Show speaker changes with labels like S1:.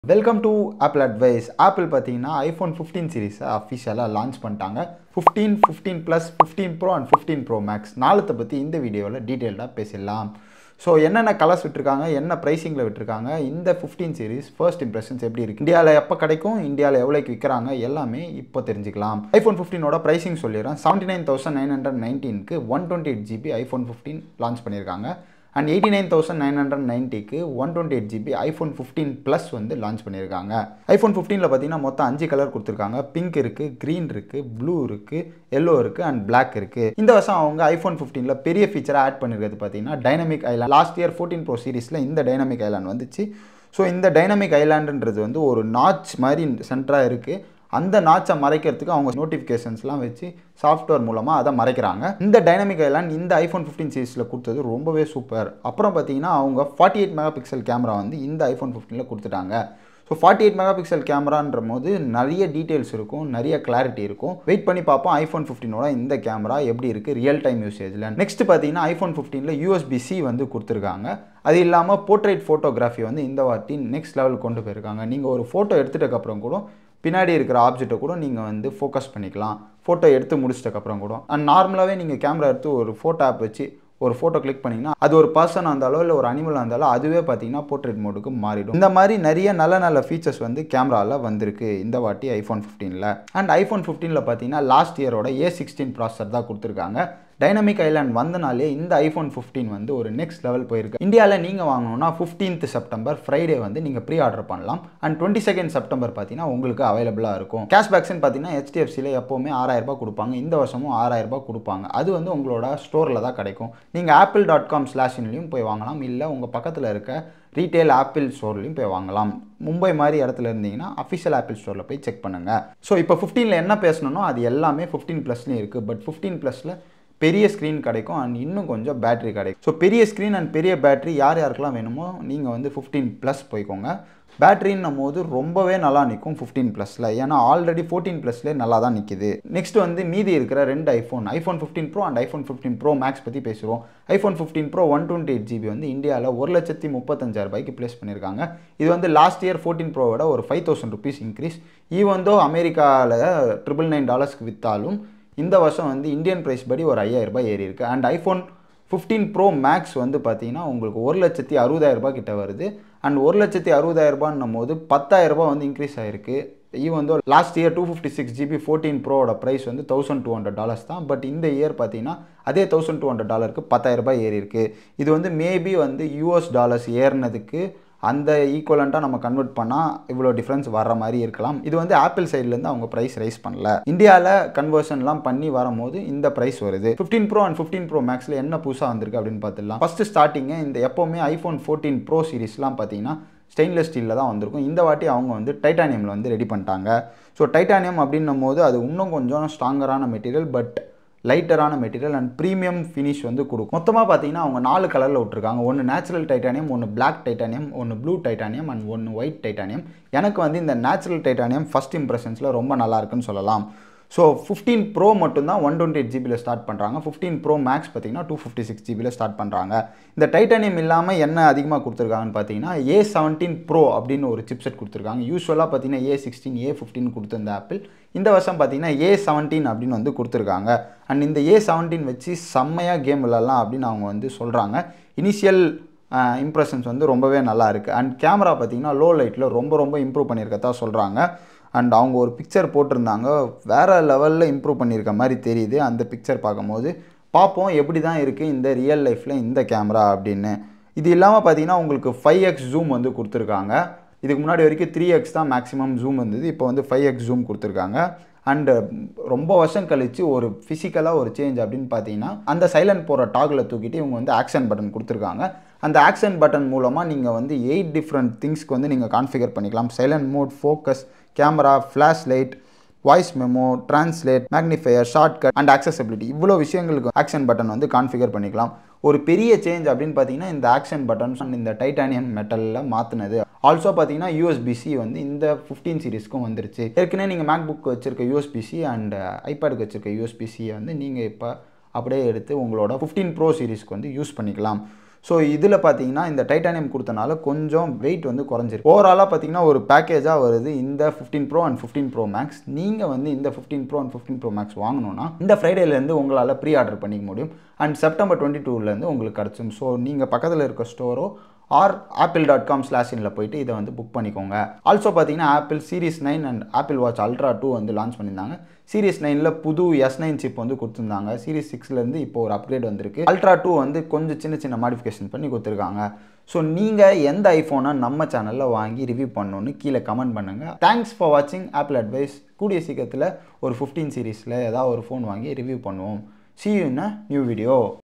S1: welcome to Apple advice Apple பார்த்தீங்கன்னா iPhone fifteen சீரிஸை அஃபிஷியலாக லான்ச் பண்ணிட்டாங்க fifteen fifteen plus fifteen pro and fifteen pro max நாலுத்தை பற்றி இந்த வீடியோவில் டீட்டெயில்டாக பேசிடலாம் ஸோ என்னென்ன கலர்ஸ் விட்டுருக்காங்க என்ன ப்ரைஸிங்கில் விட்டுருக்காங்க இந்த ஃபிஃப்டீன் சீரிஸ் ஃபர்ஸ்ட் இம்ப்ரெஷன்ஸ் எப்படி இருக்குது இந்தியாவில் எப்போ கிடைக்கும் இந்தியாவில் எவ்வளோக்கு விற்கிறாங்க எல்லாமே இப்போ தெரிஞ்சுக்கலாம் ஐஃபோன் ஃபிஃப்டீனோட ப்ரைஸிங் சொல்லிடுறேன் seventy nine thousand nine hundred நைன்டீனுக்கு one twenty eight GB iPhone fifteen launch பண்ணியிருக்காங்க and eighty nine thousand nine hundred நைன்ட்டிக்கு one twenty eight GB iPhone fifteen plus வந்து லான்ச் பண்ணியிருக்காங்க ஐஃபோன் ஃபிஃப்டீனில் பார்த்தீங்கன்னா மொத்தம் அஞ்சு கலர் கொடுத்துருக்காங்க பிங்க் இருக்குது க்ரீன் இருக்குது ப்ளூ இருக்குது எல்லோ இருக்குது அண்ட் பிளாக் இருக்குது இந்த வருஷம் அவங்க ஐஃபோன் ஃபிஃப்டீனில் பெரிய ஃபீச்சராக ஆட் பண்ணியிருக்கிறது பார்த்தீங்கன்னா dynamic island last year fourteen pro சீரிஸில் இந்த டைனமிக் ஐலாண்ட் வந்துச்சு ஸோ இந்த டைனமிக் ஐலாண்டுன்றது வந்து ஒரு நாச் மாதிரி சென்டராக இருக்குது அந்த நாச்சை மறைக்கிறதுக்கு அவங்க நோட்டிஃபிகேஷன்ஸ்லாம் வச்சு சாஃப்ட்வேர் மூலமாக அதை மறைக்கிறாங்க இந்த டைனமிக் ஐலாண்ட் இந்த ஐஃபோன் ஃபிஃப்டீன் சீரிஸில் கொடுத்தது ரொம்பவே சூப்பர் அப்புறம் பார்த்தீங்கன்னா அவங்க forty eight mega pixel camera வந்து இந்த ஐஃபோன் ஃபிஃப்டீனில் கொடுத்துட்டாங்க so forty eight mega pixel கேமரான்ற போது நிறைய டீட்டெயில்ஸ் இருக்கும் நிறைய கிளாரிட்டி இருக்கும் வெயிட் பண்ணி பார்ப்போம் ஐஃபோன் ஃபிஃப்டீனோட இந்த கேமரா எப்படி இருக்குது ரியல் டைம் யூசேஜில் நெக்ஸ்ட் பார்த்தீங்கன்னா ஐஃபோன் ஃபிஃப்டீனில் யூஎஸ்பி சி வந்து கொடுத்துருக்காங்க அது இல்லாமல் போர்ட்ரேட் ஃபோட்டோகிராஃபி வந்து இந்த வாட்டி நெக்ஸ்ட் லெவல் கொண்டு போயிருக்காங்க நீங்கள் ஒரு ஃபோட்டோ எடுத்துட்டக்கப்புறம் கூட பின்னாடி இருக்கிற ஆப்ஜெக்ட்டை கூட நீங்கள் வந்து ஃபோக்கஸ் பண்ணிக்கலாம் ஃபோட்டோ எடுத்து முடிச்சிட்டக்கப்புறம் கூட அண்ட் நார்மலாகவே நீங்கள் கேமரா எடுத்து ஒரு ஃபோட்டோ ஆப் வச்சு ஒரு ஃபோட்டோ கிளிக் பண்ணிங்கன்னா அது ஒரு பர்சனாக இருந்தாலோ இல்லை ஒரு அனிமலாக இருந்தாலும் அதுவே பார்த்தீங்கன்னா போர்ட்ரேட் மோடுக்கு மாறிடும் இந்த மாதிரி நிறைய நல்ல நல்ல ஃபீச்சர்ஸ் வந்து கேமராவில் வந்திருக்கு இந்த வாட்டி ஐஃபோன் ஃபிஃப்டீனில் அண்ட் ஐஃபோன் ஃபிஃப்டீனில் பார்த்தீங்கன்னா லாஸ்ட் இயரோட ஏ சிக்ஸ்டீன் ப்ராசர் தான் கொடுத்துருக்காங்க டைனமிக் ஐலாண்ட் வந்தனாலே இந்த ஐஃபோன் ஃபிஃப்டீன் வந்து ஒரு நெக்ஸ்ட் லெவல் போயிருக்கு இந்தியாவில் நீங்கள் வாங்கணும்னா ஃபிஃப்டீன்த் செப்டம்பர் ஃப்ரைடே வந்து நீங்கள் ப்ரீ ஆர்டர் பண்ணலாம் அண்ட் டுவெண்ட்டி செகண்ட் செப்டம்பர் பார்த்தீங்கன்னா உங்களுக்கு அவைலபிளாக இருக்கும் கேஷ்பேக்ஸ்னு பார்த்தீங்கன்னா ஹெச்டிஎஃப்சியில் எப்போவுமே ஆறாயிரரூபா கொடுப்பாங்க இந்த வருஷமும் ஆறாயிரரூபா கொடுப்பாங்க அது வந்து உங்களோட ஸ்டோரில் தான் கிடைக்கும் நீங்கள் ஆப்பிள் டாட் காம் ஸ்லாஷின்லையும் போய் வாங்கலாம் இல்லை உங்கள் பக்கத்தில் இருக்க ரீட்டைல் ஆப்பிள் ஸ்டோர்லையும் போய் வாங்கலாம் மும்பை மாதிரி இடத்துல இருந்தீங்கன்னா அஃபிஷியல் ஆப்பிள் ஸ்டோரில் போய் செக் பண்ணுங்கள் ஸோ இப்போ ஃபிஃப்டீனில் என்ன பேசணும்னோ அது எல்லாமே ஃபிஃப்டீன் ப்ளஸ்லேயும் இருக்குது பட் ஃபிஃப்டீன் ப்ளஸில் பெரிய ஸ்க்ரீன் கிடைக்கும் அண்ட் இன்னும் கொஞ்சம் பேட்டரி கிடைக்கும் ஸோ பெரிய ஸ்க்ரீன் அண்ட் பெரிய பேட்டரி யார் யாருக்கெல்லாம் வேணுமோ நீங்கள் வந்து ஃபிஃப்டீன் ப்ளஸ் போய்க்கோங்க பேட்டரின்னும் போது ரொம்பவே நல்லா நிற்கும் ஃபிஃப்டீன் ப்ளஸில் ஏன்னா ஆல்ரெடி ஃபோர்டீன் ப்ளஸ்லேயே நல்லா தான் நிற்கிது நெக்ஸ்ட் வந்து மீதி இருக்கிற ரெண்டு iPhone iPhone fifteen pro and iPhone fifteen pro max பற்றி பேசுகிறோம் iPhone fifteen pro one twenty eight GB வந்து இந்தியாவில் ஒரு லட்சத்தி முப்பத்தஞ்சாயிரம் ரூபாய்க்கு ப்ளேஸ் பண்ணியிருக்காங்க இது வந்து லாஸ்ட் இயர் ஃபோர்டீன் ப்ரோவோட ஒரு five thousand rupees increase even though அமெரிக்காவில் ட்ரிபிள் நைன் டாலர்ஸ்க்கு விற்றாலும் இந்த வருஷம் வந்து இந்தியன் ப்ரைஸ் படி ஒரு ஐயாயிரம் ரூபாய் ஏறி இருக்குது அண்ட் ஐஃபோன் ஃபிஃப்டீன் ப்ரோ மேக்ஸ் வந்து பார்த்தீங்கன்னா உங்களுக்கு ஒரு லட்சத்தி அறுபதாயிரரூபா கிட்ட வருது அண்ட் ஒரு லட்சத்தி அறுபதாயிரரூபான்னும் போது பத்தாயிரரூபா வந்து இன்க்ரீஸ் ஆகிருக்கு ஈவன் வந்து last year two fifty six GB fourteen ப்ரோவோட ப்ரைஸ் வந்து தௌசண்ட் டூ ஹண்ட்ரட் டாலர்ஸ் தான் பட் இந்த இயர் பார்த்தீங்கன்னா அதே தௌசண்ட் டூ ஹண்ட்ரட் டாலருக்கு பத்தாயிரரூபா ஏறி இருக்குது இது வந்து மேபி வந்து யூஎஸ் டாலர்ஸ் ஏறினதுக்கு அந்த ஈக்குவலண்ட்டாக நம்ம கன்வெர்ட் பண்ணால் இவ்வளோ டிஃப்ரென்ஸ் வர்ற மாதிரி இருக்கலாம் இது வந்து ஆப்பிள் சைட்லேருந்து அவங்க ப்ரைஸ் ரைஸ் பண்ணல இந்தியாவில் கன்வர்ஷன்லாம் பண்ணி வரும்போது இந்த ப்ரைஸ் வருது fifteen pro and fifteen pro மேக்ஸில் என்ன புதுசாக வந்திருக்கு அப்படின்னு பார்த்துடலாம் ஃபஸ்ட்டு ஸ்டார்டிங்கு இந்த எப்போவுமே ஐஃபோன் ஃபோர்டீன் ப்ரோ சீரிஸ்லாம் பார்த்தீங்கன்னா ஸ்டெயின்லெஸ் ஸ்டீலில் தான் வந்திருக்கும் இந்த வாட்டி அவங்க வந்து டைட்டானியமில் வந்து ரெடி பண்ணிட்டாங்க ஸோ டைட்டானியம் அப்படின்னும் போது அது இன்னும் கொஞ்சம் ஸ்ட்ராங்கரான மெட்டீரியல் பட் லைட்டரான மெட்டீரியல் அண்ட் ப்ரீமியம் ஃபினிஷ் வந்து கொடுக்கும் மொத்தமாக பார்த்தீங்கன்னா அவங்க நாலு கலரில் விட்ருக்காங்க ஒன்று நேச்சுரல் டைட்டானியம் ஒன்று பிளாக் டைட்டானியம் ஒன்று ப்ளூ டைட்டானியம் அண்ட் ஒன்று ஒயிட் டைட்டானியம் எனக்கு வந்து இந்த நேச்சுரல் டைட்டானியம் ஃபஸ்ட் இம்ப்ரெஷன்ஸில் ரொம்ப நல்லா இருக்குன்னு சொல்லலாம் ஸோ ஃபிஃப்டீன் ப்ரோ மட்டும்தான் ஒன் டுவெண்ட்டி எயிட் ஜிபியில் ஸ்டார்ட் பண்ணுறாங்க ஃபிஃப்டீன் ப்ரோ மேக்ஸ் பார்த்தீங்கன்னா டூ ஃபிஃப்டி சிக்ஸ் ஜிபியில் ஸ்டார்ட் பண்ணுறாங்க இந்த டைட்டானியம் இல்லாமல் என்ன அதிகமாக கொடுத்துருக்காங்கன்னு பார்த்தீங்கன்னா ஏ செவன்டீன் ப்ரோ அப்படின்னு ஒரு சிப்செட் கொடுத்துருக்காங்க யூஸ்வலாக பார்த்தீங்கன்னா ஏ சிக்ஸ்டீன் ஏ ஃபிஃப்டின் கொடுத்துருந்த ஆப்பிள் இந்த வருஷம் பார்த்தீங்கன்னா ஏ செவன்டீன் அப்படின்னு வந்து கொடுத்துருக்காங்க அண்ட் இந்த ஏ செவன்டீன் வச்சு செம்மையாக கேம் விளாட்லாம் அப்படின்னு அவங்க வந்து சொல்கிறாங்க இனிஷியல் இம்ப்ரெஷன்ஸ் வந்து ரொம்பவே நல்லா இருக்குது அண்ட் கேமரா பார்த்தீங்கன்னா லோ லைட்டில் ரொம்ப ரொம்ப இம்ப்ரூவ் பண்ணியிருக்கதா சொல்கிறாங்க அண்ட் அவங்க ஒரு பிக்சர் போட்டிருந்தாங்க வேறு லெவலில் இம்ப்ரூவ் பண்ணியிருக்க மாதிரி தெரியுது அந்த பிக்சர் பார்க்கும்போது பார்ப்போம் எப்படி தான் இருக்குது இந்த ரியல் லைஃப்பில் இந்த கேமரா அப்படின்னு இது இல்லாமல் பார்த்தீங்கன்னா உங்களுக்கு ஃபைவ் எக்ஸ் ஜூம் வந்து கொடுத்துருக்காங்க இதுக்கு முன்னாடி வரைக்கும் த்ரீ எக்ஸ் தான் மேக்ஸிமம் ஜூம் இருந்தது இப்போ வந்து ஃபைவ் எக்ஸ் ஜூம் கொடுத்துருக்காங்க அண்டு ரொம்ப வருஷம் கழித்து ஒரு ஃபிசிக்கலாக ஒரு சேஞ்ச் அப்படின்னு பார்த்தீங்கன்னா அந்த சைலண்ட் போகிற டாகில் தூக்கிட்டு இவங்க வந்து ஆக்ஷன் பட்டன் கொடுத்துருக்காங்க அந்த ஆக்ஷன் பட்டன் மூலமாக நீங்கள் வந்து எயிட் டிஃப்ரெண்ட் திங்ஸ்க்கு வந்து நீங்கள் கான்ஃபிகர் பண்ணிக்கலாம் silent mode focus camera flash light voice memo translate magnifier shortcut and accessibility இவ்வளோ விஷயங்களுக்கு ஆக்ஷன் பட்டன் வந்து கான்ஃபிகர் பண்ணிக்கலாம் ஒரு பெரிய சேஞ்ச் அப்படின்னு பார்த்தீங்கன்னா இந்த ஆக்ஷன் பட்டன்ஸ் அண்ட் இந்த டைட்டானியம் மெட்டலில் மாற்றினது ஆல்சோ பார்த்தீங்கன்னா யூஎஸ்பிசி வந்து இந்த ஃபிஃப்டீன் சீரிஸ்க்கும் வந்துருச்சு ஏற்கனவே நீங்கள் மேக் புக் வச்சிருக்க யூஎஸ்பிசி அண்ட் ஐபேடுக்கு வச்சிருக்க யூஎஸ்பிசியை வந்து நீங்கள் இப்போ அப்படியே எடுத்து உங்களோட ஃபிஃப்டீன் ப்ரோ சீரிஸ்க்கு வந்து யூஸ் பண்ணிக்கலாம் ஸோ இதில் பார்த்தீங்கன்னா இந்த டைட்டானியம் கொடுத்தனால கொஞ்சம் வெயிட் வந்து குறைஞ்சிருக்கு ஓவராலாக பார்த்தீங்கன்னா ஒரு பேக்கேஜாக வருது இந்த fifteen pro and fifteen pro max நீங்கள் வந்து இந்த fifteen pro and fifteen pro max வாங்கணும்னா இந்த ஃப்ரைடேலேருந்து உங்களால் ப்ரீ ஆர்டர் பண்ணிக்க முடியும் அண்ட் செப்டம்பர் டுவெண்ட்டி டூலேருந்து உங்களுக்கு கிடச்சிடும் ஸோ நீங்கள் பக்கத்தில் இருக்க ஸ்டோரோ or Apple dot com slash இனில் போயிட்டு இதை வந்து புக் பண்ணிக்கோங்க ஆல்சோ பார்த்தீங்கன்னா Apple series nine and Apple watch ultra two வந்து லான்ச் பண்ணியிருந்தாங்க சீரிஸ் நைனில் புது எஸ் நைன் சிப் வந்து கொடுத்துருந்தாங்க சீரிஸ் சிக்ஸ்லேருந்து இப்போ ஒரு அப்கிரேட் வந்திருக்கு அல்ட்ரா டூ வந்து கொஞ்சம் சின்ன சின்ன மாடிஃபிகேஷன் பண்ணி கொடுத்துருக்காங்க ஸோ நீங்கள் எந்த ஐஃபோனை நம்ம சேனலில் வாங்கி ரிவ்யூ பண்ணணுன்னு கீழே கமெண்ட் பண்ணுங்கள் தேங்க்ஸ் ஃபார் வாட்சிங் ஆப்பிள் அட்வைஸ் கூடிய சீக்கிரத்தில் ஒரு ஃபிஃப்டீன் சீரீஸில் ஏதாவது ஒரு ஃபோன் வாங்கி ரிவ்யூ பண்ணுவோம் see you in new video